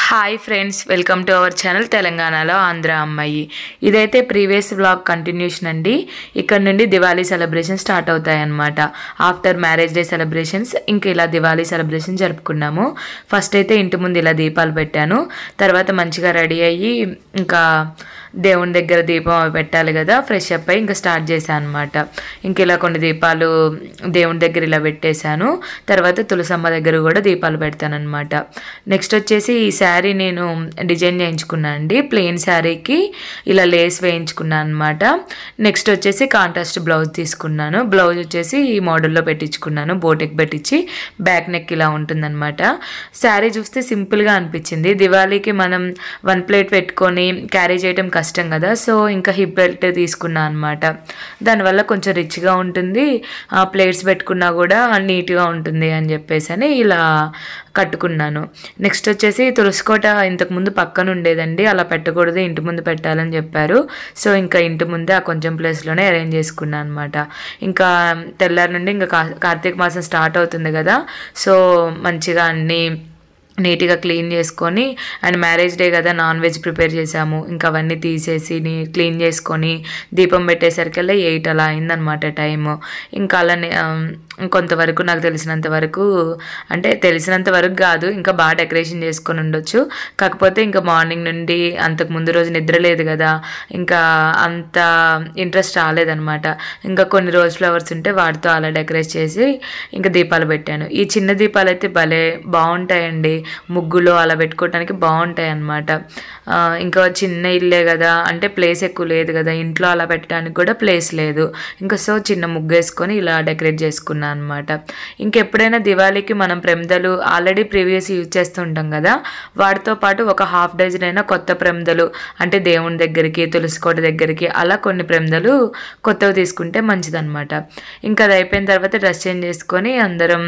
hi friends welcome to our channel తెలంగాణలో ఆంధ్ర అమ్మాయి ఇదైతే ప్రీవియస్ వ్లాగ్ కంటిన్యూషన్ అండి ఇక్కడ నుండి దివాళీ సెలబ్రేషన్ స్టార్ట్ అవుతాయి అన్నమాట ఆఫ్టర్ మ్యారేజ్ డే సెలబ్రేషన్స్ ఇంక ఇలా దివాళీ సెలబ్రేషన్ జరుపుకున్నాము ఫస్ట్ అయితే ఇంటి ముందు ఇలా దీపాలు పెట్టాను తర్వాత మంచిగా రెడీ అయ్యి ఇంకా దేవుని దగ్గర దీపం అవి పెట్టాలి కదా ఫ్రెష్ అప్ అయ్యి ఇంకా స్టార్ట్ చేశాను అనమాట ఇంక ఇలా కొన్ని దీపాలు దేవుని దగ్గర ఇలా పెట్టేశాను తర్వాత తులసమ్మ దగ్గర కూడా దీపాలు పెడతాను అనమాట నెక్స్ట్ వచ్చేసి ఈ శారీ నేను డిజైన్ చేయించుకున్నాను అండి ప్లెయిన్ శారీకి ఇలా లేస్ వేయించుకున్నాను అనమాట నెక్స్ట్ వచ్చేసి కాంట్రాస్ట్ బ్లౌజ్ తీసుకున్నాను బ్లౌజ్ వచ్చేసి ఈ మోడల్లో పెట్టించుకున్నాను బోటెక్ పెట్టించి బ్యాక్ నెక్ ఇలా ఉంటుందన్నమాట శారీ చూస్తే సింపుల్గా అనిపించింది దివాళీకి మనం వన్ ప్లేట్ పెట్టుకొని క్యారీ చేయడం కష్టం కదా సో ఇంకా హిప్ బెల్ట్ తీసుకున్నా అనమాట దానివల్ల కొంచెం రిచ్గా ఉంటుంది ఆ ప్లేట్స్ పెట్టుకున్నా కూడా నీట్గా ఉంటుంది అని చెప్పేసి అని ఇలా కట్టుకున్నాను నెక్స్ట్ వచ్చేసి తులసికోట ఇంతకుముందు పక్కన ఉండేదండి అలా పెట్టకూడదు ఇంటి ముందు పెట్టాలని చెప్పారు సో ఇంకా ఇంటి ముందే ఆ కొంచెం ప్లేస్లోనే అరేంజ్ చేసుకున్నాను అనమాట ఇంకా తెల్లారి నుండి ఇంకా కా- కార్తీక మాసం స్టార్ట్ అవుతుంది కదా సో మంచిగా అన్నీ నీట్గా క్లీన్ చేసుకొని అండ్ మ్యారేజ్ డే కదా నాన్ వెజ్ ప్రిపేర్ చేసాము ఇంకా అవన్నీ తీసేసి నీ క్లీన్ చేసుకొని దీపం పెట్టేసరికల్లా ఎయిట్ అలా అయిందనమాట టైము ఇంకా అలానే ఆమ్, కొంతవరకు నాకు తెలిసినంత వరకు అంటే తెలిసినంత వరకు కాదు ఇంకా బాగా డెకరేషన్ చేసుకొని ఉండొచ్చు కాకపోతే ఇంకా మార్నింగ్ నుండి అంతకు ముందు రోజు నిద్ర లేదు కదా ఇంకా అంత ఇంట్రెస్ట్ రాలేదనమాట ఇంకా కొన్ని రోజ్ ఫ్లవర్స్ ఉంటే వాటితో అలా డెకరేట్ చేసి ఇంకా దీపాలు పెట్టాను ఈ చిన్న దీపాలు అయితే భలే బాగుంటాయండి ముగ్గులో అలా పెట్టుకోవడానికి బాగుంటాయి అన్నమాట ఆ, ఇంకా చిన్న ఇల్లే కదా అంటే ప్లేస్ ఎక్కువ లేదు కదా ఇంట్లో అలా పెట్టడానికి కూడా ప్లేస్ లేదు ఇంకా సో చిన్న ముగ్గు వేసుకొని ఇలా డెకరేట్ చేసుకున్నాను అనమాట ఇంకెప్పుడైనా దివాళీకి మనం ప్రమిదలు ఆల్రెడీ ప్రీవియస్ యూజ్ చేస్తూ ఉంటాం కదా వాటితో పాటు ఒక హాఫ్ డజన్ అయినా కొత్త ప్రమిదలు అంటే దేవుని దగ్గరికి తులసికోట దగ్గరికి అలా కొన్ని ప్రమిదలు కొత్తవి తీసుకుంటే మంచిదన్నమాట ఇంకా అది అయిపోయిన తర్వాత డ్రెస్ చేంజ్ చేసుకొని అందరం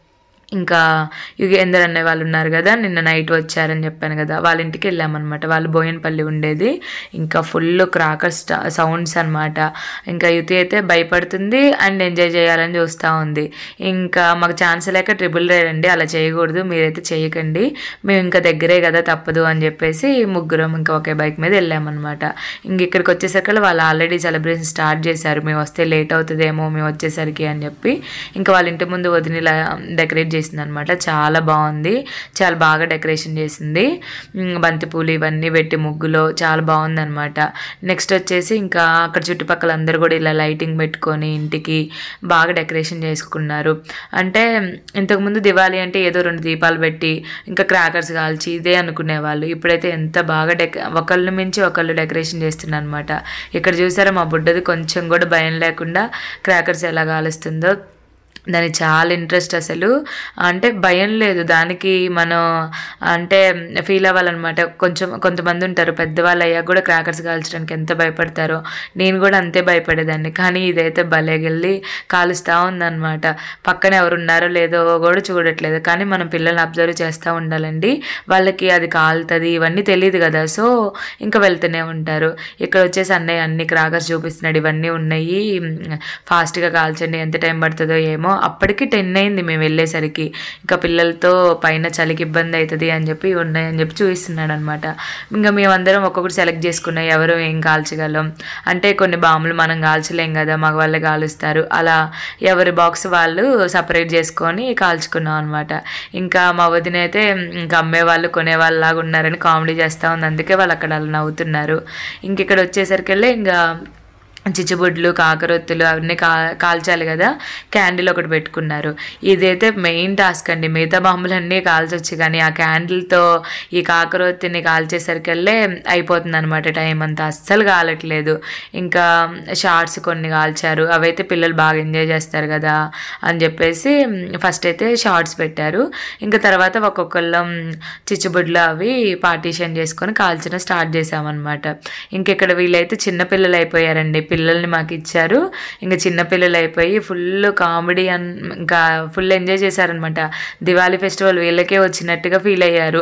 ఇంకా యుగేందర్ అనే వాళ్ళు ఉన్నారు కదా నిన్న నైట్ వచ్చారని చెప్పాను కదా వాళ్ళ ఇంటికి వెళ్ళామన్నమాట వాళ్ళు బోయన్పల్లి ఉండేది ఇంకా ఫుల్ క్రాకర్ సౌండ్స్ అన్నమాట ఇంకా యుతి అయితే భయపడుతుంది అండ్ ఎంజాయ్ చేయాలని చూస్తూ ఉంది ఇంకా మాకు ఛాన్స్ లేక ట్రిపుల్ రైడ్ అండి అలా చేయకూడదు మీరైతే చేయకండి మేము ఇంకా దగ్గరే కదా తప్పదు అని చెప్పేసి ముగ్గురం ఇంకా ఒకే బైక్ మీద వెళ్ళామన్నమాట ఇంక ఇక్కడికి వచ్చేసరికి వాళ్ళు ఆల్రెడీ సెలబ్రేషన్ స్టార్ట్ చేశారు మేము వస్తే లేట్ అవుతుందేమో మేము వచ్చేసరికి అని చెప్పి ఇంకా వాళ్ళ ఇంటి ముందు వదిన ఇలా డెకరేట్ చేసింది అనమాట చాలా బాగుంది చాలా బాగా డెకరేషన్ చేసింది ఉమ్, బంతిపూలు ఇవన్నీ పెట్టి ముగ్గులో చాలా బాగుంది అనమాట నెక్స్ట్ వచ్చేసి ఇంకా అక్కడ చుట్టుపక్కల అందరూ కూడా ఇలా లైటింగ్ పెట్టుకొని ఇంటికి బాగా డెకరేషన్ చేసుకున్నారు అంటే ఇంతకుముందు దివాళీ అంటే ఏదో రెండు దీపాలు పెట్టి ఇంకా క్రాకర్స్ కాల్చి ఇదే అనుకునేవాళ్ళు ఇప్పుడైతే ఎంత బాగా డెక ఒకళ్ళని మించి ఒకళ్ళు డెకరేషన్ చేస్తున్నారు అనమాట ఇక్కడ చూసారా మా బుడ్డది కొంచెం కూడా భయం లేకుండా క్రాకర్స్ ఎలా కాలుస్తుందో దానికి చాలా ఇంట్రెస్ట్ అసలు అంటే భయం లేదు దానికి మనం అంటే ఫీల్ అవ్వాలన్నమాట కొంచెం కొంతమంది ఉంటారు పెద్దవాళ్ళు అయ్యాక కూడా క్రాకర్స్ కాల్చడానికి ఎంత భయపడతారో నేను కూడా అంతే భయపడేదాన్ని కానీ ఇదైతే భలేగెళ్ళి కాలుస్తూ ఉందన్నమాట పక్కన ఎవరు ఉన్నారో లేదో కూడా చూడట్లేదు కానీ మనం పిల్లల్ని అబ్జర్వ్ చేస్తూ ఉండాలండి వాళ్ళకి అది కాలుతుంది ఇవన్నీ తెలియదు కదా సో ఇంకా వెళ్తూనే ఉంటారు ఇక్కడ వచ్చేసి అన్నయ్య అన్ని క్రాకర్స్ చూపిస్తున్నాడు ఇవన్నీ ఉన్నాయి ఫాస్ట్గా కాల్చండి ఎంత టైం పడుతుందో ఏమో అప్పటికి టెన్ అయింది మేము వెళ్ళేసరికి ఇంకా పిల్లలతో పైన చలికి ఇబ్బంది అవుతుంది అని చెప్పి ఉన్నాయని చెప్పి చూపిస్తున్నాడు అనమాట ఇంకా మేమందరం ఒక్కొక్కటి సెలెక్ట్ చేసుకున్నాం ఎవరు ఏం కాల్చగలం అంటే కొన్ని బాంబులు మనం కాల్చలేం కదా మగ వాళ్ళే కాలుస్తారు అలా ఎవరి బాక్స్ వాళ్ళు సపరేట్ చేసుకొని కాల్చుకున్నాం అనమాట ఇంకా మా వదిన అయితే ఇంకా అమ్మే వాళ్ళు కొనే వాళ్ళలాగా ఉన్నారని కామెడీ చేస్తూ ఉంది అందుకే వాళ్ళు అక్కడ అలా నవ్వుతున్నారు ఇంక ఇక్కడ వచ్చేసరికి ఇంకా చిచ్చుబుడ్లు కాకరొత్తులు అవన్నీ కా కాల్చాలి కదా క్యాండిల్ ఒకటి పెట్టుకున్నారు ఇదైతే మెయిన్ టాస్క్ అండి మిగతా బాంబులన్నీ కాల్చొచ్చు కానీ ఆ క్యాండిల్తో ఈ కాకరొత్తిని కాల్చేసరికల్లే అయిపోతుంది అనమాట టైం అంతా అస్సలు కాలట్లేదు ఇంకా షార్ట్స్ కొన్ని కాల్చారు అవైతే పిల్లలు బాగా ఎంజాయ్ చేస్తారు కదా అని చెప్పేసి ఫస్ట్ అయితే షార్ట్స్ పెట్టారు ఇంకా తర్వాత ఒక్కొక్కళ్ళం చిచ్చుబుడ్లు అవి పార్టీషన్ చేసుకొని కాల్చడం స్టార్ట్ చేసామన్నమాట ఇంకెక్కడ వీళ్ళైతే చిన్నపిల్లలు అయిపోయారండి పిల్లల్ని మాకు ఇచ్చారు ఇంకా చిన్నపిల్లలు అయిపోయి ఫుల్ కామెడీ అన్ ఇంకా ఫుల్ ఎంజాయ్ చేశారనమాట దివాళీ ఫెస్టివల్ వీళ్ళకే వచ్చినట్టుగా ఫీల్ అయ్యారు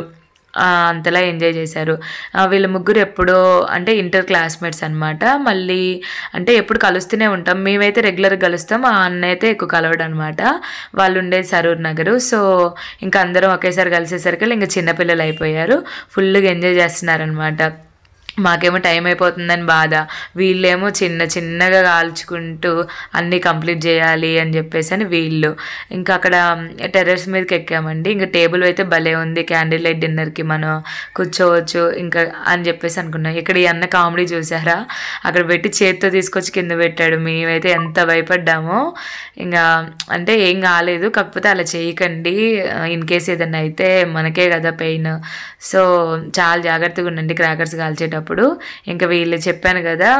ఆ, అంతలా ఎంజాయ్ చేశారు ఆ, వీళ్ళ ముగ్గురు ఎప్పుడో అంటే ఇంటర్ క్లాస్మేట్స్ అనమాట మళ్ళీ అంటే ఎప్పుడు కలుస్తూనే ఉంటాం మేమైతే రెగ్యులర్గా కలుస్తాం ఆ అన్న అయితే ఎక్కువ కలవడం అనమాట వాళ్ళు ఉండేది సరూర్ నగరు సో ఇంకా అందరం ఒకేసారి కలిసేసరికి ఇంకా చిన్నపిల్లలు అయిపోయారు ఫుల్గా ఎంజాయ్ చేస్తున్నారనమాట మాకేమో టైం అయిపోతుందని బాధ వీళ్ళేమో చిన్న చిన్నగా కాల్చుకుంటూ అన్నీ కంప్లీట్ చేయాలి అని చెప్పేసి అని వీళ్ళు ఇంకా అక్కడ టెర్రస్ మీదకి ఎక్కామండి ఇంకా టేబుల్ అయితే భలే ఉంది క్యాండిల్ లైట్ డిన్నర్కి మనం కూర్చోవచ్చు ఇంకా అని చెప్పేసి అనుకున్నాం ఇక్కడ ఈ అన్న కామెడీ చూసారా అక్కడ పెట్టి చేత్తో తీసుకొచ్చి కింద పెట్టాడు మేమైతే ఎంత భయపడ్డామో ఇంకా అంటే ఏం కాలేదు కాకపోతే అలా చేయకండి ఇన్ కేస్ ఏదన్నా అయితే మనకే కదా పెయిన్ సో చాలా జాగ్రత్తగా ఉండండి క్రాకర్స్ కాల్చేటప్పుడు ఇంకా వీళ్ళు చెప్పాను కదా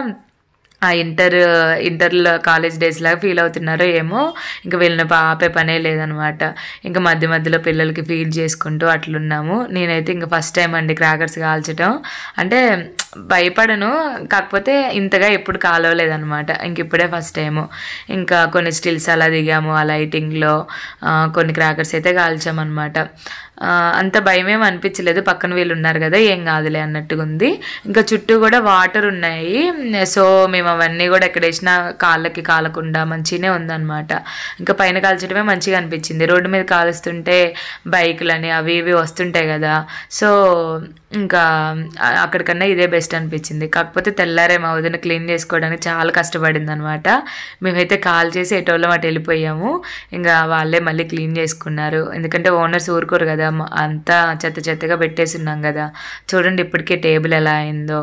ఆ ఇంటర్ ఇంటర్లో కాలేజ్ డేస్ లాగా ఫీల్ అవుతున్నారో ఏమో ఇంకా వీళ్ళని పా- ఆపే పనే లేదనమాట ఇంకా మధ్య మధ్యలో పిల్లలకి ఫీడ్ చేసుకుంటూ అట్లున్నాము నేనైతే ఇంకా ఫస్ట్ టైం అండి క్రాకర్స్ కాల్చడం అంటే భయపడను కాకపోతే ఇంతగా ఎప్పుడు కాలవలేదనమాట ఇంక ఇప్పుడే ఫస్ట్ టైము ఇంకా కొన్ని స్టిల్స్ అలా దిగాము ఆ లైటింగ్లో కొన్ని క్రాకర్స్ అయితే కాల్చామన్నమాట ఆ, అంత భయమేం అనిపించలేదు పక్కన వీళ్ళు ఉన్నారు కదా ఏం కాదులే అన్నట్టుగా ఉంది ఇంకా చుట్టూ కూడా వాటర్ ఉన్నాయి సో మేము అవన్నీ కూడా ఎక్కడ వేసినా కాళ్ళకి కాలకుండా మంచిగానే ఉందన్నమాట ఇంకా పైన కాల్చడమే మంచిగా అనిపించింది రోడ్డు మీద కాలుస్తుంటే బైకులని అవి ఇవి వస్తుంటాయి కదా సో ఇంకా ఆ- అక్కడికన్నా ఇదే బెస్ట్ అనిపించింది కాకపోతే తెల్లారే మా వదిన క్లీన్ చేసుకోవడానికి చాలా కష్టపడింది అనమాట మేమైతే కాల్ చేసి ఎటోళ్ళం అటు వెళ్ళిపోయాము ఇంకా వాళ్ళే మళ్ళీ క్లీన్ చేసుకున్నారు ఎందుకంటే ఓనర్స్ ఊరుకోరు కదా మ- అంతా చెత్త చెత్తగా పెట్టేసి ఉన్నాం కదా చూడండి ఇప్పటికే టేబుల్ ఎలా అయిందో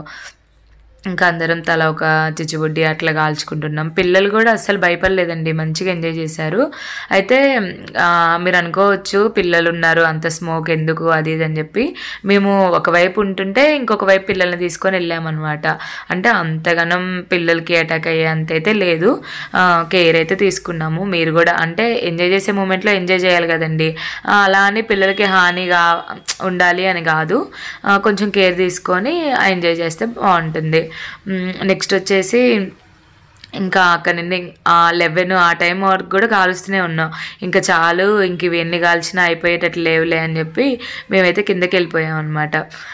ఇంకా అందరం తల ఒక చిచ్చుబుడ్డి అట్లా కాల్చుకుంటున్నాం పిల్లలు కూడా అస్సలు భయపడలేదండి మంచిగా ఎంజాయ్ చేశారు అయితే ఆ, మీరు అనుకోవచ్చు పిల్లలు ఉన్నారు అంత స్మోక్ ఎందుకు అది ఇది అని చెప్పి మేము ఒకవైపు ఉంటుంటే ఇంకొక వైపు పిల్లల్ని తీసుకొని వెళ్ళామన్నమాట అంటే అంతగానం పిల్లలకి అటాక్ అయ్యే అంత అయితే లేదు కేర్ అయితే తీసుకున్నాము మీరు కూడా అంటే ఎంజాయ్ చేసే మూమెంట్లో ఎంజాయ్ చేయాలి కదండి ఆ, అలా అని పిల్లలకి హానిగా ఉండాలి అని కాదు ఆ, కొంచెం కేర్ తీసుకొని ఎంజాయ్ చేస్తే బాగుంటుంది నెక్స్ట్ వచ్చేసి ఇంకా అక్కడ నుండి లెవెన్ ఆ టైం వరకు కూడా కాలుస్తూనే ఉన్నాం ఇంకా చాలు ఇంక ఇవి ఎన్ని కాల్చినా అయిపోయేటట్లు లేవులే అని చెప్పి మేమైతే కిందకి వెళ్ళిపోయాం అనమాట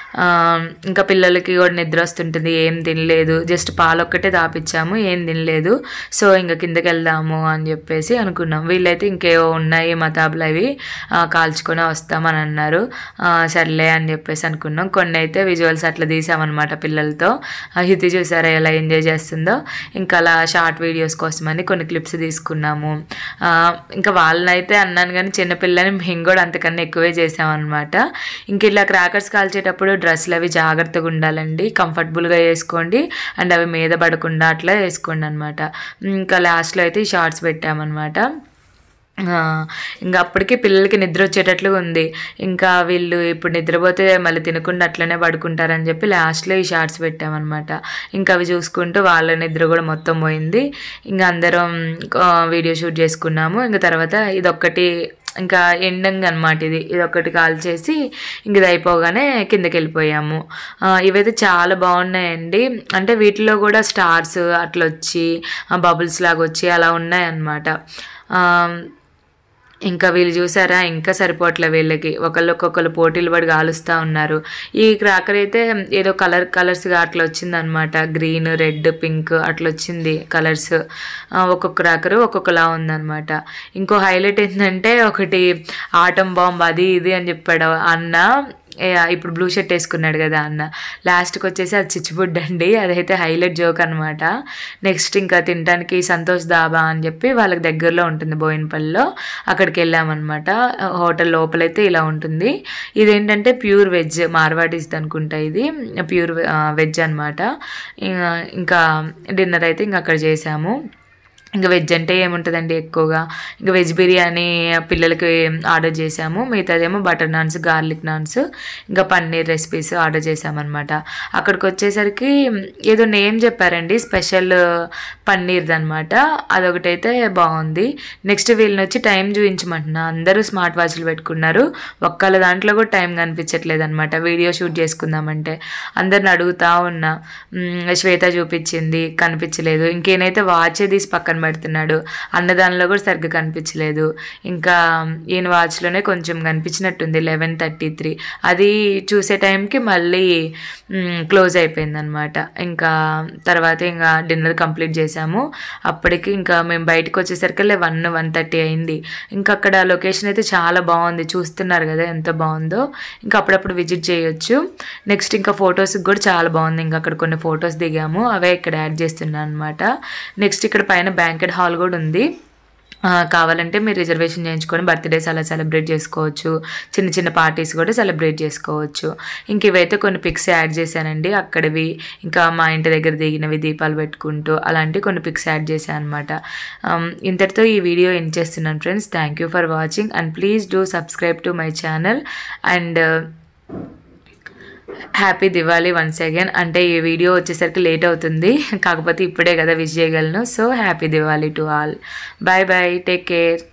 ఇంకా పిల్లలకి కూడా నిద్ర వస్తుంటుంది ఏం తినలేదు జస్ట్ పాలు ఒక్కటే తాపిచ్చాము ఏం తినలేదు సో ఇంకా కిందకి వెళ్దాము అని చెప్పేసి అనుకున్నాం వీళ్ళైతే ఇంకేవో ఉన్నాయి మతాబులు అవి ఆ, కాల్చుకొని వస్తామని అన్నారు ఆ, సర్లే అని చెప్పేసి అనుకున్నాం కొన్ని అయితే విజువల్స్ అట్లా తీసామన్నమాట పిల్లలతో ఆ, హితి చూసారా ఎలా ఎంజాయ్ చేస్తుందో ఇంకా అలా షార్ట్ వీడియోస్ కోసమని కొన్ని క్లిప్స్ తీసుకున్నాము ఆ, ఇంకా వాళ్ళనైతే అన్నాను కానీ చిన్నపిల్లని మేము కూడా అంతకన్నా ఎక్కువే చేసామన్నమాట ఇంక ఇలా క్రాకర్స్ కాల్చేటప్పుడు డ్రెస్సులు అవి జాగ్రత్తగా ఉండాలండి కంఫర్టబుల్గా వేసుకోండి అండ్ అవి మీద పడకుండా అట్లా వేసుకోండి అనమాట ఇంకా లాస్ట్లో అయితే ఈ షార్ట్స్ పెట్టామన్నమాట ఆ, ఇంకా అప్పటికి పిల్లలకి నిద్ర వచ్చేటట్లుగా ఉంది ఇంకా వీళ్ళు ఇప్పుడు నిద్రపోతే మళ్ళీ తినకుండా అట్లనే పడుకుంటారని చెప్పి లాస్ట్లో ఈ షార్ట్స్ పెట్టామన్నమాట ఇంకా అవి చూసుకుంటూ వాళ్ళ నిద్ర కూడా మొత్తం పోయింది ఇంకా అందరం ఆ, వీడియో షూట్ చేసుకున్నాము ఇంకా తర్వాత ఇదొక్కటి ఇంకా ఎండింగ్ అనమాట ఇది ఇది ఒకటి కాల్ చేసి ఇంక ఇది అయిపోగానే కిందకి వెళ్ళిపోయాము ఆ, ఇవైతే చాలా బాగున్నాయండి అంటే వీటిలో కూడా స్టార్స్ అట్లా వచ్చి బబుల్స్ లాగా వచ్చి అలా ఉన్నాయన్నమాట ఆ, ఇంకా వీళ్ళు చూసారా ఇంకా సరిపోవట్లే వీళ్ళకి ఒకళ్ళు ఒక్కొక్కరు పోటీలు పడి కాలుస్తూ ఉన్నారు ఈ క్రాకర్ అయితే ఏదో కలర్ కలర్స్గా అట్లా వచ్చిందనమాట గ్రీన్ రెడ్ పింక్ అట్లా వచ్చింది కలర్స్ ఒక్కొక్క క్రాకర్ ఒక్కొక్కలా ఉందన్నమాట ఇంకో హైలైట్ ఏంటంటే ఒకటి ఆటం బాంబ్ అది ఇది అని చెప్పాడు అన్న ఏ, ఇప్పుడు బ్లూ షర్ట్ వేసుకున్నాడు కదా అన్న లాస్ట్కి వచ్చేసి అది చిచ్చుబుడ్డ అండి అదైతే హైలైట్ జోక్ అనమాట నెక్స్ట్ ఇంకా తినడానికి సంతోష్ దాబా అని చెప్పి వాళ్ళకి దగ్గరలో ఉంటుంది బోయినపల్లిలో అక్కడికి వెళ్ళామన్నమాట హోటల్ లోపలైతే ఇలా ఉంటుంది ఇదేంటంటే ప్యూర్ వెజ్ మార్వాడీస్ అనుకుంటా ఇది ప్యూర్ వెజ్ అనమాట ఇంకా డిన్నర్ అయితే ఇంకా అక్కడ చేసాము ఇంకా వెజ్ అంటే ఏముంటుందండి ఎక్కువగా ఇంకా వెజ్ బిర్యానీ పిల్లలకి ఆర్డర్ చేసాము మిగతాదేమో బటర్ నాన్స్ గార్లిక్ నాన్స్ ఇంకా పన్నీర్ రెసిపీస్ ఆర్డర్ చేసామన్నమాట అక్కడికి వచ్చేసరికి ఏదో నేమ్ చెప్పారండి స్పెషల్ పన్నీర్ది అనమాట అదొకటైతే బాగుంది నెక్స్ట్ వీళ్ళని వచ్చి టైం చూపించమంటున్నా అందరూ స్మార్ట్ వాచ్లు పెట్టుకున్నారు ఒక్కళ్ళ దాంట్లో కూడా టైం కనిపించట్లేదు అనమాట వీడియో షూట్ చేసుకుందామంటే అందరిని అడుగుతా ఉన్నా మ్, శ్వేత చూపించింది కనిపించలేదు ఇంకేనైతే వాచ్ తీసి పక్కన పెడుతున్నాడు అన్నదానంలో కూడా సరిగ్గా కనిపించలేదు ఇంకా ఈయన వాచ్లోనే కొంచెం కనిపించినట్టుంది లెవెన్ థర్టీ త్రీ అది చూసే టైంకి మళ్ళీ క్లోజ్ అయిపోయింది అనమాట ఇంకా తర్వాత ఇంకా డిన్నర్ కంప్లీట్ చేసాము అప్పటికి ఇంకా మేము బయటకు వచ్చేసరికి వన్ వన్ థర్టీ అయింది ఇంకా అక్కడ లొకేషన్ అయితే చాలా బాగుంది చూస్తున్నారు కదా ఎంత బాగుందో ఇంకా అప్పుడప్పుడు విజిట్ చేయొచ్చు నెక్స్ట్ ఇంకా ఫొటోస్కి కూడా చాలా బాగుంది ఇంకా అక్కడ కొన్ని ఫొటోస్ దిగాము అవే ఇక్కడ యాడ్ చేస్తున్నాను అనమాట నెక్స్ట్ ఇక్కడ పైన బ్యాంకెట్ హాల్ కూడా ఉంది ఆ, కావాలంటే మీరు రిజర్వేషన్ చేయించుకొని బర్త్డేస్ అలా సెలబ్రేట్ చేసుకోవచ్చు చిన్న చిన్న పార్టీస్ కూడా సెలబ్రేట్ చేసుకోవచ్చు ఇంక ఇవైతే కొన్ని పిక్స్ యాడ్ చేశానండి అక్కడివి ఇంకా మా ఇంటి దగ్గర దిగినవి దీపాలు పెట్టుకుంటూ అలాంటి కొన్ని పిక్స్ యాడ్ చేశాను అనమాట ఇంతటితో ఈ వీడియో ఎండ్ చేస్తున్నాను friends thank you for watching and please do subscribe to my channel and happy Diwali once again అంటే ఈ వీడియో వచ్చేసరికి లేట్ అవుతుంది కాకపోతే ఇప్పుడే కదా విష్ చేయగలను so happy Diwali to all bye bye take care